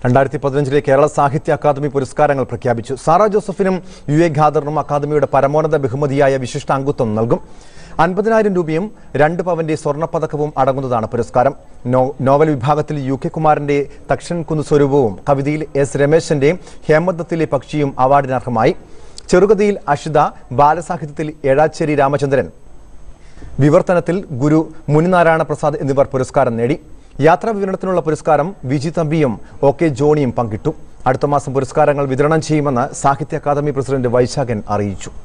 രണ്ടായിരത്തി പതിനഞ്ചിലെ കേരള സാഹിത്യ അക്കാദമി പുരസ്കാരങ്ങൾ പ്രഖ്യാപിച്ചു സാറ ജോസഫിനും യു എ ഖാദറിനും അക്കാദമിയുടെ പരമോന്നത ബഹുമതിയായ വിശിഷ്ട അംഗത്വം നൽകും അൻപതിനായിരം രൂപയും രണ്ട് പവന്റെ സ്വർണ്ണപ്പതക്കവും അടങ്ങുന്നതാണ് പുരസ്കാരം നോ- നോവൽ വിഭാഗത്തിൽ യു കെ കുമാരന്റെ തക്ഷൻ കുന്നുസ്വരൂപവും കവിതയിൽ എസ് രമേശന്റെ ഹേമദത്തിലെ പക്ഷിയും അവാർഡിന് അർഹമായി ചെറുകഥയിൽ അഷിത ബാലസാഹിത്യത്തിൽ ഏഴാച്ചേരി രാമചന്ദ്രൻ വിവർത്തനത്തിൽ ഗുരു മുനിനാരായണ പ്രസാദ് എന്നിവർ പുരസ്കാരം നേടി യാത്രാ വിവരണത്തിനുള്ള പുരസ്കാരം വിജി തമ്പിയും ഒ കെ ജോണിയും പങ്കിട്ടു അടുത്ത മാസം പുരസ്കാരങ്ങൾ വിതരണം ചെയ്യുമെന്ന് സാഹിത്യ അക്കാദമി പ്രസിഡന്റ് വൈശാഖൻ അറിയിച്ചു